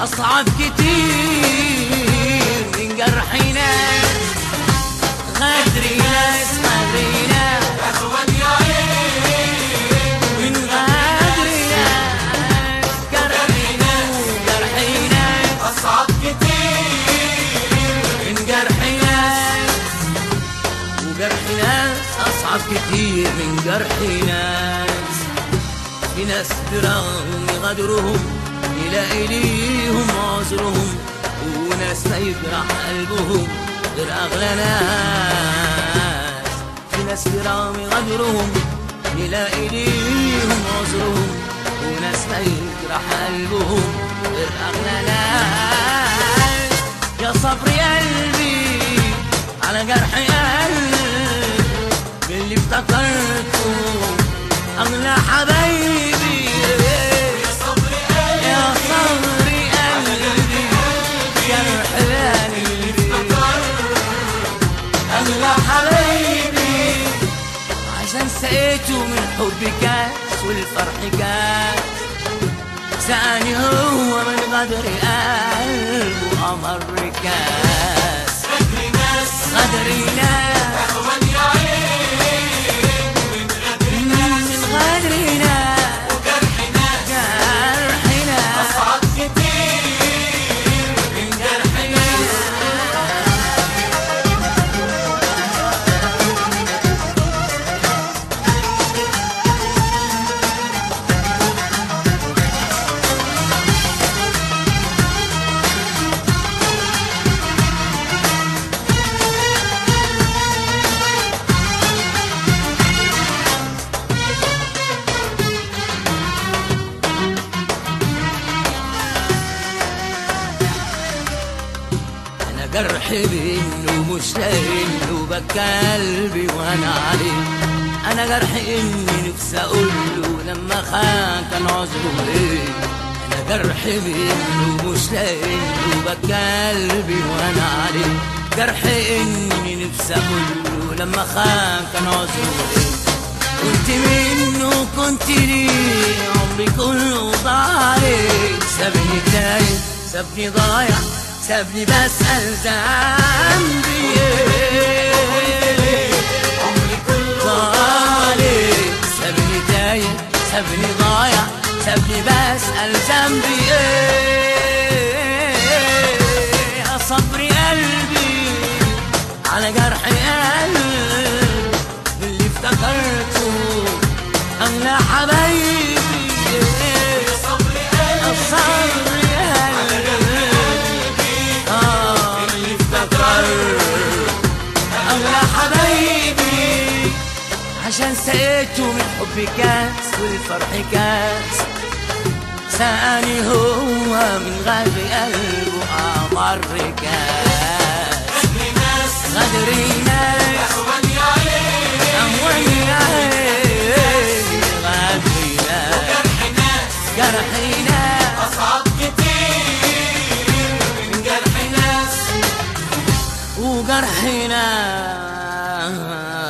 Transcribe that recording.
أصعب كتير من جرحنا غدر ناس غدرنا من غدر ناس جرحنا جرحنا أصعب كتير من جرحنا وجرحنا أصعب كتير من جرح ناس في ناس برغم غدرهم يلاقي ليهم عذرهم وناس ما يجرح قلبهم غير أغلى ناس في ناس برغم غدرهم يلاقي ليهم عذرهم وناس ما يجرح قلبهم غير أغلى ناس يا صبري قلبي على جرح قلبي باللي افتكرته أغلى حبايبي صبر يا صبري قلبي جرح قلبي أغلى حبايبي عشان سقيته من حب كاس والفرح كاس سأني هو من غدر قلبه أمر كاس فكر ناس غدري ناس أهون يا عين من غدر من غدرنا جرح ناس جرحنا أصعب كتير من جرح ناس انا جرحي بانه مش انه بكى قلبي وانا عليه انا جرحي اني نفسي اقول له لما خان كان عذره ايه انا جرحي بانه مش انه بكى قلبي وانا عليه جرحي اني نفسي اقول له لما خان كان عذره ايه كنت منه كنت ليه عمري كله ضايع سابني تايه سابني ضايع سابني بسأل ذنبي ايه عمري كله ضايع سابني تايه سابني ضايع سابني بسأل ذنبي ايه يا صبري قلبي على جرح قلبي اللي افتكرته أغلى حبايبي صبر قلبي الصبر قلبي آه اللي افتكرته أغلى حبايبي عشان سقيته من حب كاس والفرح كاس سأني هو من غدر قلبه أمر كاس فكر ناس غدري ناس أهون يا عين أموي غدري ناس جرح ناس جرحي ناس أصعب كتير من جرح ناس وجرحنا